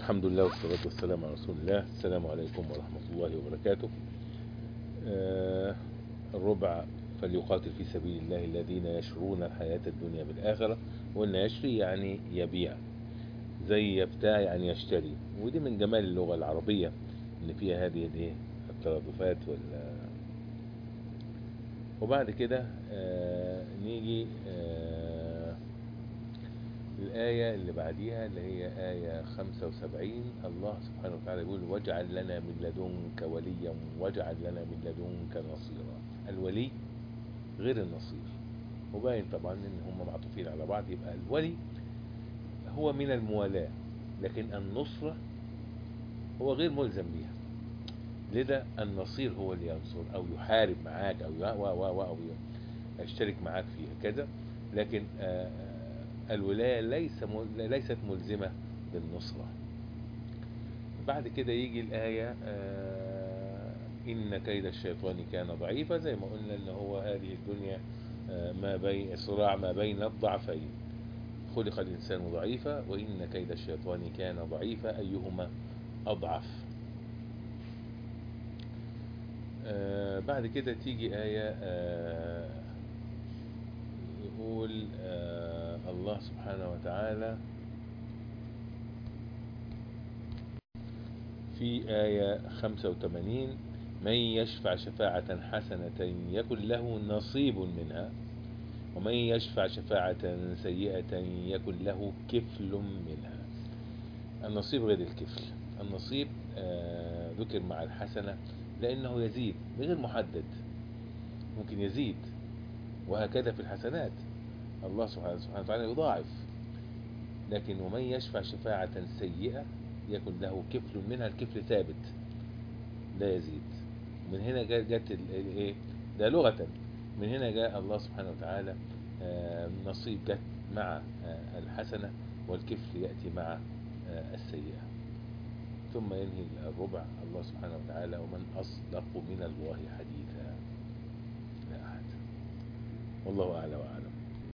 الحمد لله والصلاة والسلام على رسول الله السلام عليكم ورحمة الله وبركاته آه، الربع فليقاتل في سبيل الله الذين يشرون الحياة الدنيا بالآخرة وإن يشري يعني يبيع زي يبتاع يعني يشتري ودي من جمال اللغة العربية إن فيها هذه الايه الترادفات وال وبعد كده آه، نيجي آه، الآية اللي بعديها اللي هي آية 75 الله سبحانه وتعالى يقول واجعل لنا من لدنك وليا واجعل لنا من لدنك نصيرا الولي غير النصير وباين طبعا ان هم معطوفين على بعض يبقى الولي هو من الموالاة لكن النصرة هو غير ملزم بيها لذا النصير هو اللي ينصر او يحارب معاك او و و و او يشترك معاك فيها كذا لكن آه الولاية ليس مل... ليست ملزمة بالنصرة بعد كده يجي الآية آه إن كيد الشيطان كان ضعيفا زي ما قلنا إن هو هذه الدنيا آه ما بين صراع ما بين الضعفين خلق الإنسان ضعيفا وإن كيد الشيطان كان ضعيفا أيهما أضعف آه بعد كده تيجي آية آه يقول آه الله سبحانه وتعالى في آية 85 من يشفع شفاعة حسنة يكن له نصيب منها ومن يشفع شفاعة سيئة يكن له كفل منها النصيب غير الكفل النصيب آه ذكر مع الحسنة لأنه يزيد غير محدد ممكن يزيد وهكذا في الحسنات الله سبحانه وتعالى يضاعف لكن ومن يشفع شفاعة سيئة يكن له كفل منها الكفل ثابت لا يزيد من هنا جت الايه ده لغة من هنا جاء الله سبحانه وتعالى نصيب جت مع الحسنة والكفل يأتي مع السيئة ثم ينهي الربع الله سبحانه وتعالى ومن أصدق من الله حديثا لا أحد والله أعلى وأعلم